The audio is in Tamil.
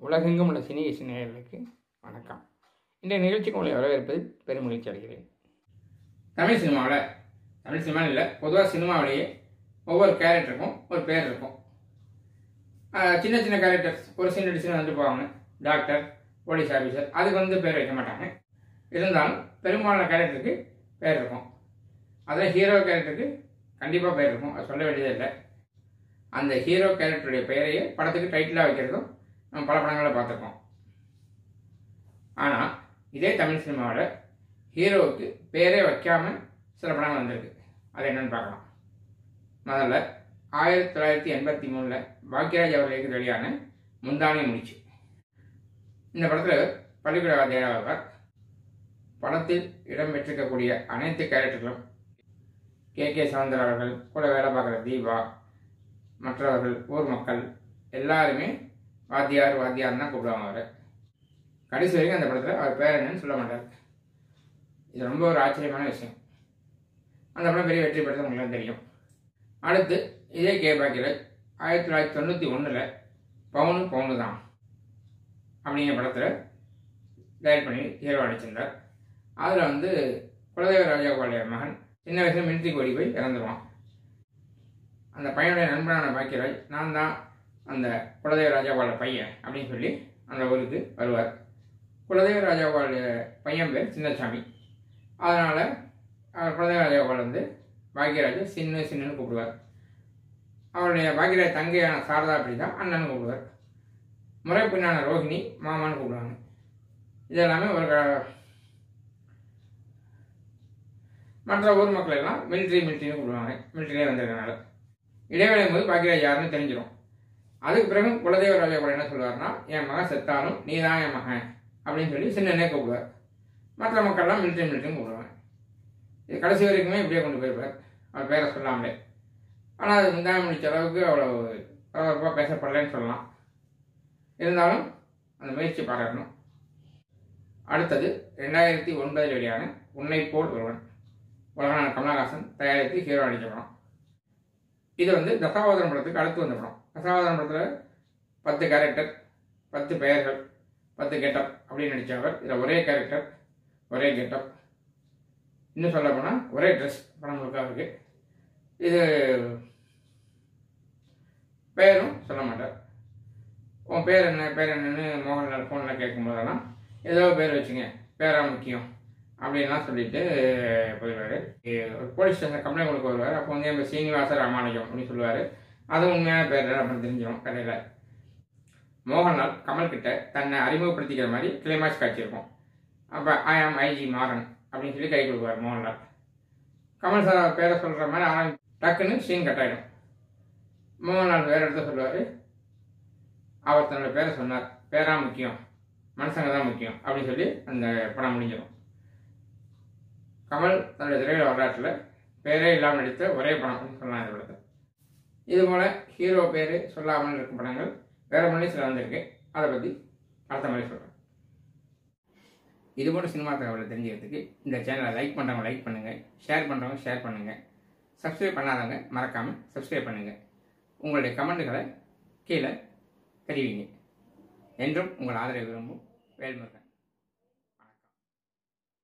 உலகெங்கும் உள்ள சினி இசை நேயர்களுக்கு வணக்கம் இந்த நிகழ்ச்சிக்கு உங்களை வரவேற்பதில் பெரும் மகிழ்ச்சி அடைகிறேன் தமிழ் சினிமாவில் தமிழ் சினிமாவில் இல்லை பொதுவாக சினிமாவிலேயே ஒவ்வொரு கேரக்டருக்கும் ஒரு பேர் இருக்கும் ஆஹ் சின்ன சின்ன கேரக்டர்ஸ் ஒரு சீன் அடிச்சு வந்து போவாங்க டாக்டர் போலீஸ் ஆஃபீஸர் அதுக்கு வந்து பேர் வைக்க மாட்டாங்க இருந்தாலும் பெரும்பாலான கேரக்டருக்கு பேர் இருக்கும் அதில் ஹீரோ கேரக்டருக்கு கண்டிப்பாக பேர் இருக்கும் அது சொல்ல வேண்டியதே இல்லை அந்த ஹீரோ கேரக்டருடைய பெயரையே படத்துக்கு டைட்டிலாக வைக்கிறதும் நம்ம பல படங்களை பார்த்துருக்கோம் ஆனால் இதே தமிழ் சினிமாவில் ஹீரோவுக்கு பேரே வைக்காம சில படங்கள் வந்திருக்கு அது என்னன்னு பார்க்கலாம் முதல்ல ஆயிரத்தி தொள்ளாயிரத்தி எண்பத்தி மூணில் பாக்யராஜ் அவர்களுக்கு வெளியான முந்தானி முடிச்சு இந்த படத்தில் பள்ளிக்கூட வாத்தியார் படத்தில் இடம்பெற்றிருக்கக்கூடிய அனைத்து கேரக்டர்களும் கே கே சவுந்தர் அவர்கள் கூட வேலை பார்க்குற தீபா மற்றவர்கள் ஊர் மக்கள் எல்லாருமே வாத்தியார் வாத்தியார் தான் கூப்பிடுவாங்க அவரை கடைசி வரைக்கும் அந்த படத்தில் அவர் பேர் என்னன்னு சொல்ல மாட்டார் இது ரொம்ப ஒரு ஆச்சரியமான விஷயம் அந்த படம் பெரிய வெற்றி பெற்றது உங்களுக்கு தெரியும் அடுத்து இதே கே பாக்கியராஜ் ஆயிரத்தி தொள்ளாயிரத்தி தொண்ணூற்றி ஒன்றில் பவுனு பவுனு தான் அப்படிங்கிற படத்தில் டைரக்ட் பண்ணி ஹீரோ அடிச்சிருந்தார் அதில் வந்து குலதேவ ராஜாவுடைய மகன் சின்ன வயசுல மிலிட்ரிக்கு ஓடி போய் இறந்துருவான் அந்த பையனுடைய நண்பனான பாக்கியராஜ் நான் தான் அந்த குலதேவ ராஜாவோட பையன் அப்படின்னு சொல்லி அந்த ஊருக்கு வருவார் குலதேவ ராஜாவோட பையன் பேர் சின்னசாமி அதனால் குலதேவ ராஜாவோட வந்து பாக்யராஜ் சின்ன சின்னன்னு கூப்பிடுவார் அவருடைய பாக்யராஜ் தங்கையான சாரதா அப்படி தான் அண்ணன் கூப்பிடுவார் முறை பின்னான ரோஹிணி மாமான்னு கூப்பிடுவாங்க இதெல்லாமே ஒரு க- மற்ற ஊர் மக்கள் எல்லாம் மிலிட்ரி மிலிட்ரின்னு கூப்பிடுவாங்க மிலிட்ரியே வந்திருக்கனால இடைவேளையும் போது பாக்யராஜ் யாருன்னு தெரிஞ்சிடும் அதுக்கு பிறகு குலதேவ ராஜா கூட என்ன சொல்லுவார்னா என் மகன் செத்தாலும் நீ தான் என் மகன் அப்படின்னு சொல்லி சின்னனே கூப்பிடுவார் மற்ற மக்கள்லாம் மிலிட்ரி மிலிட்ரின்னு கூப்பிடுவாங்க இது கடைசி வரைக்குமே இப்படியே கொண்டு போயிருப்பார் அவர் பேரை சொல்லாமலே ஆனால் அது முந்தாயம் முடிச்ச அளவுக்கு அவ்வளோ பரபரப்பாக பேசப்படலைன்னு சொல்லலாம் இருந்தாலும் அந்த முயற்சி பாராட்டணும் அடுத்தது ரெண்டாயிரத்தி ஒன்பதில் வெளியான உன்னை போல் ஒருவன் உலகநாத கமலஹாசன் தயாரித்து ஹீரோ நடிச்ச படம் இது வந்து தசாவதாரம் படத்துக்கு அடுத்து வந்த படம் தசாவதாரம் படத்தில் பத்து கேரக்டர் பத்து பெயர்கள் பத்து கெட்டப் அப்படின்னு நடித்தவர் இதில் ஒரே கேரக்டர் ஒரே கெட்டப் இன்னும் சொல்ல போனால் ஒரே ட்ரெஸ் படம் முழுக்க இருக்கு இது பேரும் சொல்ல மாட்டார் உன் பேர் என்ன பேர் என்னன்னு மோகன்லால் ஃபோனில் கேட்கும்போதெல்லாம் ஏதோ பேர் வச்சுங்க பேரா முக்கியம் அப்படின்லாம் சொல்லிட்டு போயிடுவார் ஒரு போலீஸ் ஸ்டேஷன் கம்ப்ளைண்ட் கொடுக்க வருவார் அப்போ வந்து எங்கள் சீனிவாச ராமானுஜம் அப்படின்னு சொல்லுவார் அது உண்மையான பேர் அப்படின்னு தெரிஞ்சிடும் கதையில் மோகன்லால் கமல் கிட்ட தன்னை அறிமுகப்படுத்திக்கிற மாதிரி கிளைமாக்ஸ் காட்சி இருக்கும் அப்போ ஐ ஆம் ஐஜி மாறன் அப்படின்னு சொல்லி கை கொடுப்பார் மோகன்லால் கமல் சார் பேரை சொல்கிற மாதிரி ஆரம்பி டக்குன்னு சீன் கட் ஆகிடும் மோகன்லால் வேறு இடத்த சொல்லுவார் அவர் தன்னோட பேரை சொன்னார் பேரா முக்கியம் மனுஷங்க தான் முக்கியம் அப்படின்னு சொல்லி அந்த படம் முடிஞ்சிடும் கமல் தன்னுடைய திரையுலக வரலாற்றில் பேரே இல்லாமல் நடித்த ஒரே படம் அப்படின்னு சொல்லலாம் இந்த படத்தை இது போல் ஹீரோ பேர் சொல்லாமல் இருக்கும் படங்கள் வேறு மொழி சில வந்திருக்கு அதை பற்றி அடுத்த மாதிரி சொல்கிறேன் இது போன்ற சினிமா தகவலை தெரிஞ்சுக்கிறதுக்கு இந்த சேனலை லைக் பண்ணுறவங்க லைக் பண்ணுங்கள் ஷேர் பண்ணுறவங்க ஷேர் பண்ணுங்கள் சப்ஸ்கிரைப் பண்ணாதவங்க மறக்காமல் சப்ஸ்கிரைப் பண்ணுங்கள் உங்களுடைய கமெண்ட்டுகளை கீழே தெரிவிங்க என்றும் உங்கள் ஆதரவு விரும்பும் வேல்முருகன்